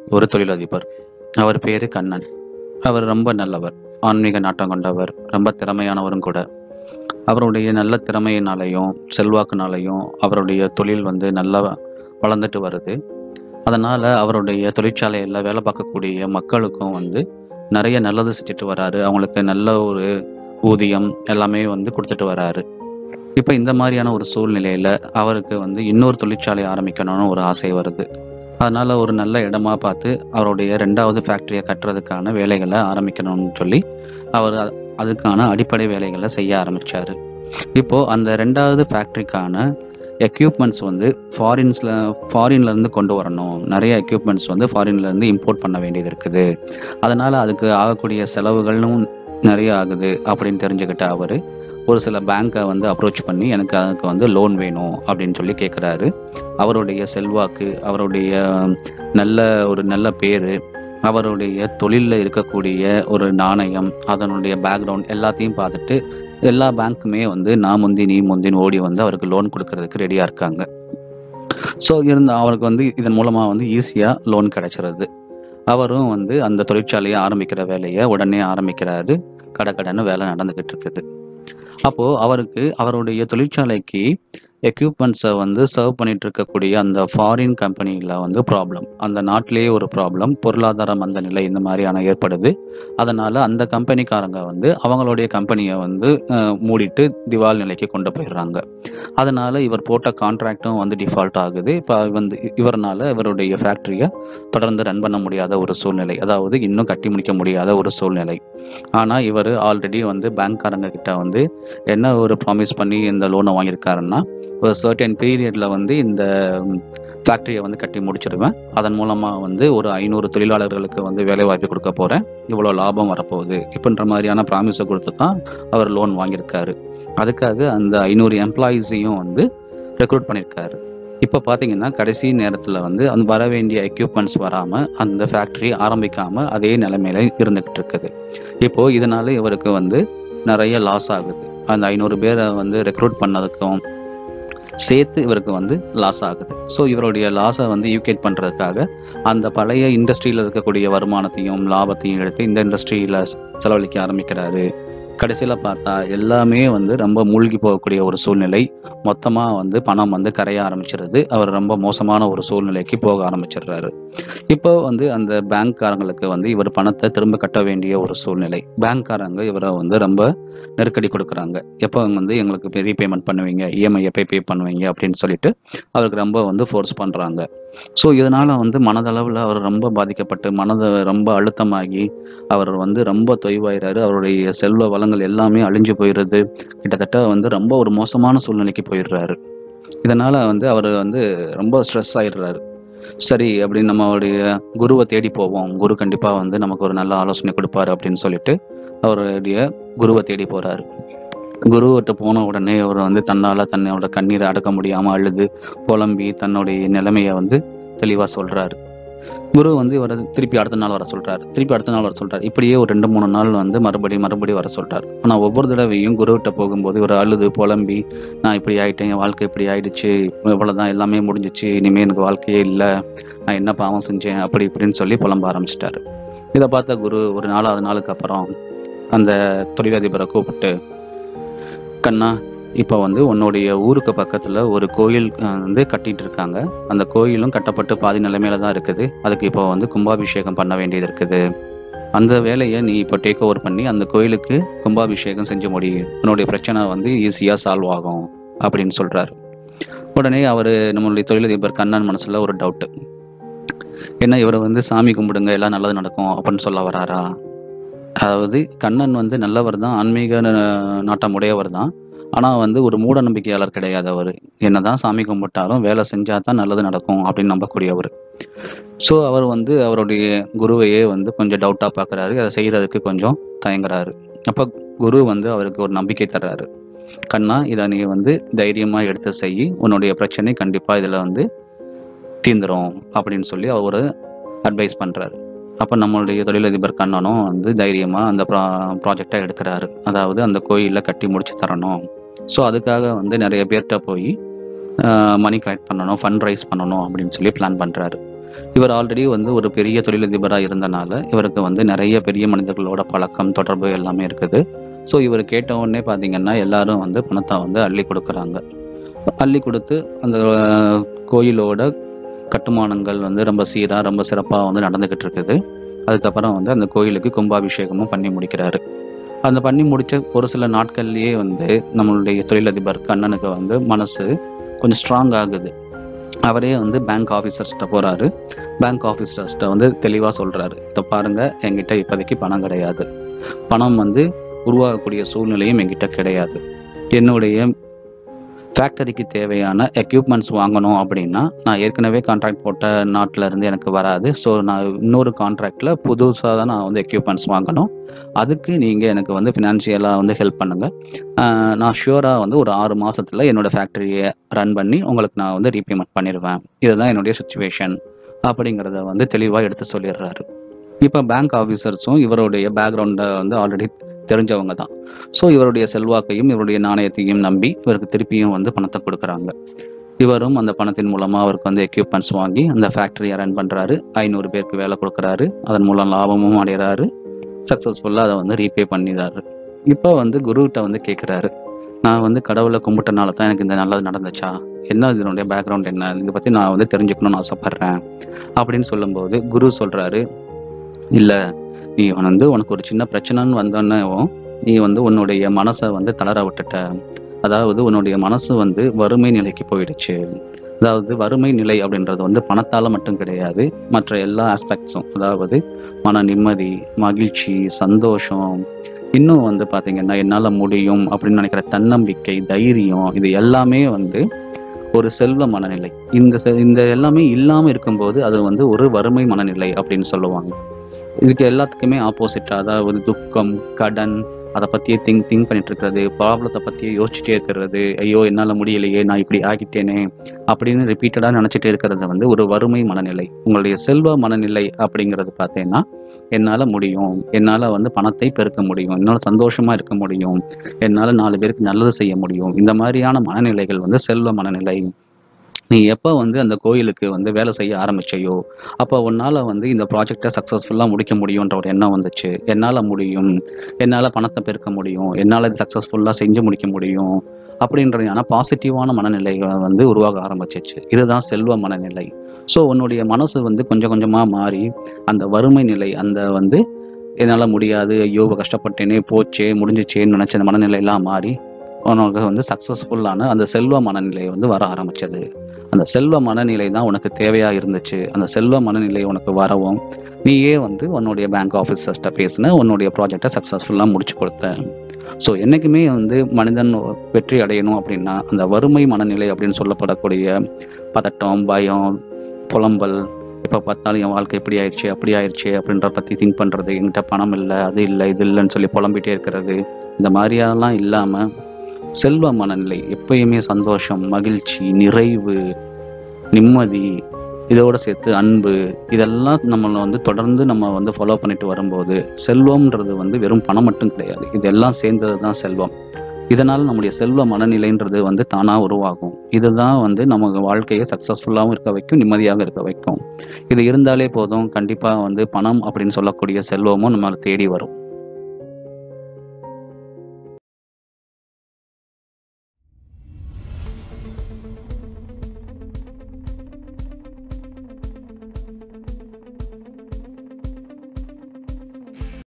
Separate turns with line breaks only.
ஒரு தொழிலதிபர் அவர் பேரு கண்ணன் அவர் ரொம்ப நல்லவர் ஆன்மீக நாட்டம் கொண்டவர் ரொம்ப திறமையானவரும் கூட அவருடைய நல்ல திறமையினாலையும் செல்வாக்குனாலையும் அவருடைய தொழில் வந்து நல்லா வளர்ந்துட்டு வருது அதனால் அவருடைய தொழிற்சாலையில் வேலை பார்க்கக்கூடிய மக்களுக்கும் வந்து நிறைய நல்லது செஞ்சுட்டு வராரு அவங்களுக்கு நல்ல ஒரு ஊதியம் எல்லாமே வந்து கொடுத்துட்டு வராரு இப்போ இந்த மாதிரியான ஒரு சூழ்நிலையில் அவருக்கு வந்து இன்னொரு தொழிற்சாலை ஆரம்பிக்கணும்னு ஒரு ஆசை வருது அதனால் ஒரு நல்ல இடமா பார்த்து அவருடைய ரெண்டாவது ஃபேக்ட்ரியை கட்டுறதுக்கான வேலைகளை ஆரம்பிக்கணும்னு சொல்லி அவர் அ- அதுக்கான அடிப்படை வேலைகளை செய்ய ஆரம்பிச்சாரு இப்போ அந்த ரெண்டாவது ஃபேக்ட்ரிக்கான எக்யூப்மெண்ட்ஸ் வந்து ஃபாரின்ஸில் ஃபாரின்லேருந்து கொண்டு வரணும் நிறைய எக்யூப்மெண்ட்ஸ் வந்து ஃபாரின்லேருந்து இம்போர்ட் பண்ண வேண்டியது இருக்குது அதனால் அதுக்கு ஆகக்கூடிய செலவுகளும் நிறைய ஆகுது அப்படின்னு தெரிஞ்சுக்கிட்ட அவர் ஒரு சில பேங்க்கை வந்து அப்ரோச் பண்ணி எனக்கு அதுக்கு வந்து லோன் வேணும் அப்படின்னு சொல்லி கேட்குறாரு அவருடைய செல்வாக்கு அவருடைய நல்ல ஒரு நல்ல பேர் அவருடைய தொழிலில் இருக்கக்கூடிய ஒரு நாணயம் அதனுடைய பேக்ரவுண்ட் எல்லாத்தையும் பார்த்துட்டு எல்லா பேங்க்குமே வந்து நான் முந்தி நீ முந்தின்னு ஓடி வந்து அவருக்கு லோன் கொடுக்கறதுக்கு ரெடியாக இருக்காங்க ஸோ இருந்த அவருக்கு வந்து இதன் மூலமாக வந்து ஈஸியாக லோன் கிடைச்சிருது அவரும் வந்து அந்த தொழிற்சாலையை ஆரம்பிக்கிற வேலையை உடனே ஆரம்பிக்கிறாரு கடை கடைன்னு வேலை நடந்துக்கிட்டு இருக்குது அப்போது அவருக்கு அவருடைய தொழிற்சாலைக்கு எக்யூப்மெண்ட்ஸை வந்து சர்வ் பண்ணிட்டு இருக்கக்கூடிய அந்த ஃபாரின் கம்பெனியில் வந்து ப்ராப்ளம் அந்த நாட்டிலேயே ஒரு ப்ராப்ளம் பொருளாதார மந்த நிலை இந்த மாதிரியான ஏற்படுது அதனால் அந்த கம்பெனிக்காரங்க வந்து அவங்களுடைய கம்பெனியை வந்து அஹ், மூடிட்டு திவால் நிலைக்கு கொண்டு போயிடுறாங்க அதனால் இவர் போட்ட கான்ட்ராக்டும் வந்து டிஃபால்ட் ஆகுது இப்போ வந்து இவர்னால இவருடைய ஃபேக்ட்ரியை தொடர்ந்து ரன் பண்ண முடியாத ஒரு சூழ்நிலை அதாவது இன்னும் கட்டி முடிக்க முடியாத ஒரு சூழ்நிலை ஆனால் இவர் ஆல்ரெடி வந்து பேங்க்காரங்க கிட்ட வந்து என்ன ஒரு ப்ராமிஸ் பண்ணி இந்த லோனை வாங்கியிருக்காருன்னா ஒரு சர்டன் பீரியடில் வந்து இந்த ஃபேக்ட்ரியை வந்து கட்டி முடிச்சிடுவேன் அதன் மூலமாக வந்து ஒரு ஐநூறு தொழிலாளர்களுக்கு வந்து வேலை வாய்ப்பு கொடுக்க போகிறேன் இவ்வளோ லாபம் வரப்போகுது இப்படின்ற மாதிரியான ப்ராமிஸை கொடுத்து தான் அவர் லோன் வாங்கியிருக்காரு அதுக்காக அந்த ஐநூறு எம்ப்ளாயீஸையும் வந்து ரெக்ரூட் பண்ணியிருக்காரு இப்போ பார்த்தீங்கன்னா கடைசி நேரத்தில் வந்து அந்த வர வேண்டிய எக்யூப்மெண்ட்ஸ் வராமல் அந்த ஃபேக்ட்ரி ஆரம்பிக்காமல் அதே நிலைமையில இருந்துகிட்டு இருக்குது இப்போது இதனால இவருக்கு வந்து நிறைய லாஸ் ஆகுது அந்த ஐநூறு பேரை வந்து ரெக்ரூட் பண்ணதுக்கும் சேர்த்து இவருக்கு வந்து லாஸ் ஆகுது ஸோ இவருடைய லாஸை வந்து யூகேட் பண்ணுறதுக்காக அந்த பழைய இண்டஸ்ட்ரியில் இருக்கக்கூடிய வருமானத்தையும் லாபத்தையும் எடுத்து இந்த இண்டஸ்ட்ரியில் செலவழிக்க ஆரம்பிக்கிறாரு கடைசியில் பார்த்தா எல்லாமே வந்து ரொம்ப மூழ்கி போகக்கூடிய ஒரு சூழ்நிலை மொத்தமாக வந்து பணம் வந்து கரைய ஆரம்பிச்சிருது அவர் ரொம்ப மோசமான ஒரு சூழ்நிலைக்கு போக ஆரம்பிச்சிடுறாரு இப்போ வந்து அந்த பேங்க்காரங்களுக்கு வந்து இவர் பணத்தை திரும்ப கட்ட வேண்டிய ஒரு சூழ்நிலை பேங்க்காரங்க இவரை வந்து ரொம்ப நெருக்கடி கொடுக்குறாங்க எப்போ வந்து எங்களுக்கு பெரிய பேமெண்ட் பண்ணுவீங்க இஎம்ஐ எப்போ பே பண்ணுவீங்க அப்படின்னு சொல்லிட்டு அவருக்கு ரொம்ப வந்து ஃபோர்ஸ் பண்ணுறாங்க ஸோ இதனால் வந்து மனதளவில் அவர் ரொம்ப பாதிக்கப்பட்டு மனதை ரொம்ப அழுத்தமாகி அவர் வந்து ரொம்ப தொய்வாயிறாரு அவருடைய செல்வ வளங்கள் எல்லாமே அழிஞ்சு போயிடுது கிட்டத்தட்ட வந்து ரொம்ப ஒரு மோசமான சூழ்நிலைக்கு போயிடுறாரு இதனால் வந்து அவர் வந்து ரொம்ப ஸ்ட்ரெஸ் ஆயிடுறாரு சரி அப்படின்னு நம்மளுடைய குருவை தேடி போவோம் குரு கண்டிப்பாக வந்து நமக்கு ஒரு நல்ல ஆலோசனை கொடுப்பாரு அப்படின்னு சொல்லிட்டு அவருடைய குருவை தேடி போறாரு குருவிட்ட போன உடனே அவர் வந்து தன்னால் தன்னோட கண்ணீரை அடக்க முடியாமல் அழுது புலம்பி தன்னுடைய நிலைமையை வந்து தெளிவாக சொல்றாரு குரு வந்து இவரை திருப்பி அடுத்த நாள் வர சொல்றாரு திருப்பி அடுத்த நாள் வர சொல்றாரு இப்படியே ஒரு ரெண்டு மூணு நாள் வந்து மறுபடி மறுபடி வர சொல்றாரு ஆனால் ஒவ்வொரு தடவையும் குருவிட்ட போகும்போது இவர் அழுது புலம்பி நான் இப்படி ஆயிட்டேன் என் வாழ்க்கை இப்படி ஆயிடுச்சு இவ்வளவுதான் எல்லாமே முடிஞ்சிச்சு இனிமே எனக்கு வாழ்க்கையே இல்லை நான் என்ன பாவம் செஞ்சேன் அப்படி இப்படின்னு சொல்லி புலம்ப ஆரம்பிச்சிட்டாரு இதை பார்த்த குரு ஒரு நாலாவது நாளுக்கு அப்புறம் அந்த தொழிலதிபரை கூப்பிட்டு கண்ணா இப்போ வந்து உன்னுடைய ஊருக்கு பக்கத்தில் ஒரு கோயில் அஹ், வந்து கட்டிட்டு இருக்காங்க அந்த கோயிலும் கட்டப்பட்டு பாதி நிலைமையில தான் இருக்குது அதுக்கு இப்போ வந்து கும்பாபிஷேகம் பண்ண வேண்டியது இருக்குது அந்த வேலையை நீ இப்போ டேக் ஓவர் பண்ணி அந்த கோயிலுக்கு கும்பாபிஷேகம் செஞ்சு முடி உன்னுடைய பிரச்சனை வந்து ஈஸியாக சால்வ் ஆகும் அப்படின்னு சொல்றாரு உடனே அவர் நம்மளுடைய தொழிலதிபர் கண்ணன் மனசுல ஒரு டவுட்டு என்ன இவரை வந்து சாமி கும்பிடுங்க எல்லாம் நல்லது நடக்கும் அப்படின்னு சொல்ல வராரா அதாவது கண்ணன் வந்து நல்லவர் தான் ஆன்மீக ந- நாட்டம் உடையவர் தான் ஆனால் வந்து ஒரு மூட நம்பிக்கையாளர் கிடையாது அவர் என்னதான் சாமி கும்பிட்டாலும் வேலை செஞ்சா தான் நல்லது நடக்கும் அப்படின்னு நம்பக்கூடியவர் ஸோ அவர் வந்து அவருடைய குருவையே வந்து கொஞ்சம் டவுட்டாக பார்க்குறாரு அதை செய்கிறதுக்கு கொஞ்சம் தயங்குறாரு அப்போ குரு வந்து அவருக்கு ஒரு நம்பிக்கை தர்றாரு கண்ணா இதை நீ வந்து தைரியமாக எடுத்து செய் உன்னுடைய பிரச்சனை கண்டிப்பாக இதில் வந்து தீந்துரும் அப்படின்னு சொல்லி அவர் ஒரு அட்வைஸ் பண்ணுறாரு அப்போ நம்மளுடைய தொழிலதிபர் கண்ணனும் வந்து தைரியமாக அந்த ப்ரா ப்ராஜெக்டை எடுக்கிறாரு அதாவது அந்த கோயிலில் கட்டி முடிச்சு தரணும் ஸோ அதுக்காக வந்து நிறைய பேர்கிட்ட போய் மணி கலெக்ட் பண்ணணும் ஃபண்ட் ரைஸ் பண்ணணும் அப்படின்னு சொல்லி பிளான் பண்ணுறாரு இவர் ஆல்ரெடி வந்து ஒரு பெரிய தொழிலதிபராக இருந்தனால இவருக்கு வந்து நிறைய பெரிய மனிதர்களோட பழக்கம் தொடர்பு எல்லாமே இருக்குது ஸோ இவர் கேட்ட உடனே பார்த்தீங்கன்னா எல்லாரும் வந்து பணத்தை வந்து அள்ளி கொடுக்குறாங்க அள்ளி கொடுத்து அந்த அஹ், கோயிலோட கட்டுமானங்கள் வந்து ரொம்ப சீராக ரொம்ப சிறப்பாக வந்து நடந்துக்கிட்டு இருக்குது அதுக்கப்புறம் வந்து அந்த கோயிலுக்கு கும்பாபிஷேகமும் பண்ணி முடிக்கிறாரு அந்த பண்ணி முடிச்ச ஒரு சில நாட்கள்லயே வந்து நம்மளுடைய தொழிலதிபர் கண்ணனுக்கு வந்து மனசு கொஞ்சம் ஸ்ட்ராங் ஆகுது அவரே வந்து பேங்க் ஆஃபீஸர்ஸ்கிட்ட போறாரு பேங்க் ஆஃபீஸர்ஸ்கிட்ட வந்து தெளிவாக சொல்றாரு இதை பாருங்க என்கிட்ட இப்போதைக்கு பணம் கிடையாது பணம் வந்து உருவாகக்கூடிய சூழ்நிலையும் என்கிட்ட கிடையாது என்னுடைய ஃபேக்டரிக்கு தேவையான எக்யூப்மெண்ட்ஸ் வாங்கணும் அப்படின்னா நான் ஏற்கனவே கான்ட்ராக்ட் போட்ட நாட்டில் இருந்து எனக்கு வராது ஸோ நான் இன்னொரு கான்ட்ராக்டில் புதுசாக தான் நான் வந்து எக்யூப்மெண்ட்ஸ் வாங்கணும் அதுக்கு நீங்கள் எனக்கு வந்து ஃபினான்ஷியலாக வந்து ஹெல்ப் பண்ணுங்கள் நான் ஷியூராக வந்து ஒரு ஆறு மாசத்துல என்னோட ஃபேக்டரியை ரன் பண்ணி உங்களுக்கு நான் வந்து ரீபேமெண்ட் பண்ணிடுவேன் இதுதான் என்னுடைய சுச்சுவேஷன் அப்படிங்கிறத வந்து தெளிவாக எடுத்து சொல்லிடுறாரு இப்போ பேங்க் ஆஃபீஸர்ஸும் இவருடைய பேக்ரவுண்டை வந்து ஆல்ரெடி தெரிஞ்சவங்க தான் ஸோ இவருடைய செல்வாக்கையும் இவருடைய நாணயத்தையும் நம்பி இவருக்கு திருப்பியும் வந்து பணத்தை கொடுக்குறாங்க இவரும் அந்த பணத்தின் மூலமாக அவருக்கு வந்து எக்யூப்மெண்ட்ஸ் வாங்கி அந்த ஃபேக்டரியை ரன் பண்ணுறாரு ஐநூறு பேருக்கு வேலை கொடுக்குறாரு அதன் மூலம் லாபமும் அடைகிறாரு சக்ஸஸ்ஃபுல்லாக அதை வந்து ரீபே பண்ணிடுறாரு இப்போ வந்து குருகிட்ட வந்து கேட்குறாரு நான் வந்து கடவுளை கும்பிட்டனால தான் எனக்கு இந்த நல்லது நடந்துச்சா என்ன இதனுடைய பேக்ரவுண்ட் என்ன இதை பற்றி நான் வந்து தெரிஞ்சுக்கணும்னு ஆசைப்பட்றேன் அப்படின்னு சொல்லும்போது குரு சொல்கிறாரு இல்லை நீ வந்து உனக்கு ஒரு சின்ன பிரச்சனைன்னு வந்தோன்னேவும் நீ வந்து உன்னுடைய மனசை வந்து தளர விட்டுட்ட அதாவது உன்னுடைய மனசு வந்து வறுமை நிலைக்கு போயிடுச்சு அதாவது வறுமை நிலை அப்படின்றது வந்து பணத்தால மட்டும் கிடையாது மற்ற எல்லா ஆஸ்பெக்ட்ஸும் அதாவது மன நிம்மதி மகிழ்ச்சி சந்தோஷம் இன்னும் வந்து பாத்தீங்கன்னா என்னால முடியும் அப்படின்னு நினைக்கிற தன்னம்பிக்கை தைரியம் இது எல்லாமே வந்து ஒரு செல்வ மனநிலை இந்த செ- இந்த எல்லாமே இல்லாம இருக்கும்போது அது வந்து ஒரு வறுமை மனநிலை அப்படின்னு சொல்லுவாங்க இதுக்கு எல்லாத்துக்குமே ஆப்போசிட் அதாவது துக்கம் கடன் அதை பத்தியே திங்க் திங்க் பண்ணிட்டு இருக்கிறது ப்ராப்ளத்தை பத்தியே யோசிச்சுட்டே இருக்கிறது ஐயோ என்னால முடியலையே நான் இப்படி ஆகிட்டேனே அப்படின்னு ரிப்பீட்டடா நினைச்சிட்டு இருக்கிறது வந்து ஒரு வறுமை மனநிலை உங்களுடைய செல்வ மனநிலை அப்படிங்கிறது பார்த்தீங்கன்னா என்னால முடியும் என்னால வந்து பணத்தை பெருக்க முடியும் என்னால சந்தோஷமா இருக்க முடியும் என்னால நாலு பேருக்கு நல்லது செய்ய முடியும் இந்த மாதிரியான மனநிலைகள் வந்து செல்வ மனநிலை நீ எப்போ வந்து அந்த கோயிலுக்கு வந்து வேலை செய்ய ஆரம்பிச்சையோ அப்போ உன்னால் வந்து இந்த ப்ராஜெக்டை சக்ஸஸ்ஃபுல்லாக முடிக்க முடியுன்ற ஒரு எண்ணம் வந்துச்சு என்னால் முடியும் என்னால் பணத்தை பெருக்க முடியும் என்னால் இது சக்ஸஸ்ஃபுல்லாக செஞ்சு முடிக்க முடியும் அப்படின்றதான பாசிட்டிவான மனநிலைகளை வந்து உருவாக ஆரம்பிச்சிச்சு இதுதான் செல்வ மனநிலை ஸோ உன்னுடைய மனசு வந்து கொஞ்சம் கொஞ்சமாக மாறி அந்த வறுமை நிலை அந்த வந்து என்னால் முடியாது ஐயோ கஷ்டப்பட்டேனே போச்சே முடிஞ்சிச்சேன்னு நினச்ச அந்த மனநிலையெல்லாம் மாறி உனக்கு வந்து சக்ஸஸ்ஃபுல்லான அந்த செல்வ மனநிலை வந்து வர ஆரம்பிச்சது அந்த செல்வ மனநிலை தான் உனக்கு தேவையா இருந்துச்சு அந்த செல்வ மனநிலை உனக்கு வரவும் நீயே வந்து உன்னுடைய பேங்க் ஆஃபீஸர்ஸ்ட்ட பேசின உன்னுடைய ப்ராஜெக்டை சக்ஸஸ்ஃபுல்லாக முடிச்சு கொடுத்த ஸோ என்றைக்குமே வந்து மனிதன் வெற்றி அடையணும் அப்படின்னா அந்த வறுமை மனநிலை அப்படின்னு சொல்லப்படக்கூடிய பதட்டம் பயம் புலம்பல் எப்போ பார்த்தாலும் என் வாழ்க்கை இப்படி ஆயிடுச்சு அப்படி ஆயிடுச்சு அப்படின்ற பற்றி திங்க் பண்ணுறது என்கிட்ட பணம் இல்லை அது இல்லை இது இல்லைன்னு சொல்லி புலம்பிட்டே இருக்கிறது இந்த மாதிரியெல்லாம் இல்லாமல் செல்வ மனநிலை எப்பயுமே சந்தோஷம் மகிழ்ச்சி நிறைவு நிம்மதி இதோட சேர்த்து அன்பு இதெல்லாம் நம்மளை வந்து தொடர்ந்து நம்ம வந்து ஃபாலோ பண்ணிட்டு வரும்போது செல்வம்ன்றது வந்து வெறும் பணம் மட்டும் கிடையாது இதெல்லாம் சேர்ந்தது தான் செல்வம் இதனால் நம்முடைய செல்வ மனநிலைன்றது வந்து தானாக உருவாகும் இதுதான் வந்து நம்ம வாழ்க்கையை சக்ஸஸ்ஃபுல்லாகவும் இருக்க வைக்கும் நிம்மதியாக இருக்க வைக்கும் இது இருந்தாலே போதும் கண்டிப்பாக வந்து பணம் அப்படின்னு சொல்லக்கூடிய செல்வமும் நம்மளை தேடி வரும்